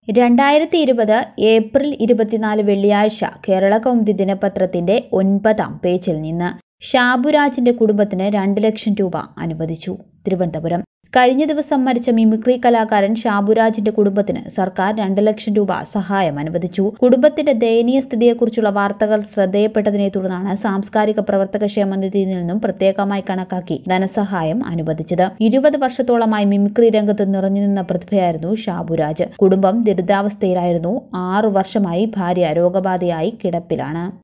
രണ്ടായിരത്തി ഇരുപത് ഏപ്രിൽ ഇരുപത്തിനാല് വെള്ളിയാഴ്ച കേരള കൗമുദി ദിനപത്രത്തിന്റെ ഒൻപതാം പേജിൽ നിന്ന് ഷാബുരാജിന്റെ കുടുംബത്തിന് രണ്ട് ലക്ഷം രൂപ അനുവദിച്ചു തിരുവനന്തപുരം കഴിഞ്ഞ ദിവസം മരിച്ച മിമിക്രി കലാകാരൻ ഷാബുരാജിന്റെ കുടുംബത്തിന് സർക്കാർ രണ്ട് ലക്ഷം രൂപ സഹായം അനുവദിച്ചു കുടുംബത്തിന്റെ ദയനീയ സ്ഥിതിയെക്കുറിച്ചുള്ള വാർത്തകൾ ശ്രദ്ധയപ്പെട്ടതിനെ തുടർന്നാണ് സാംസ്കാരിക പ്രവർത്തക ക്ഷേമനിധിയിൽ നിന്നും പ്രത്യേകമായി കണക്കാക്കി ധനസഹായം അനുവദിച്ചത് ഇരുപത് വർഷത്തോളമായി മിമിക്രി രംഗത്ത് നിറഞ്ഞുനിന്ന പ്രതിഭയായിരുന്നു ഷാബുരാജ് കുടുംബം ദുരിതാവസ്ഥയിലായിരുന്നു ആറു വർഷമായി ഭാര്യ രോഗബാധയായി കിടപ്പിലാണ്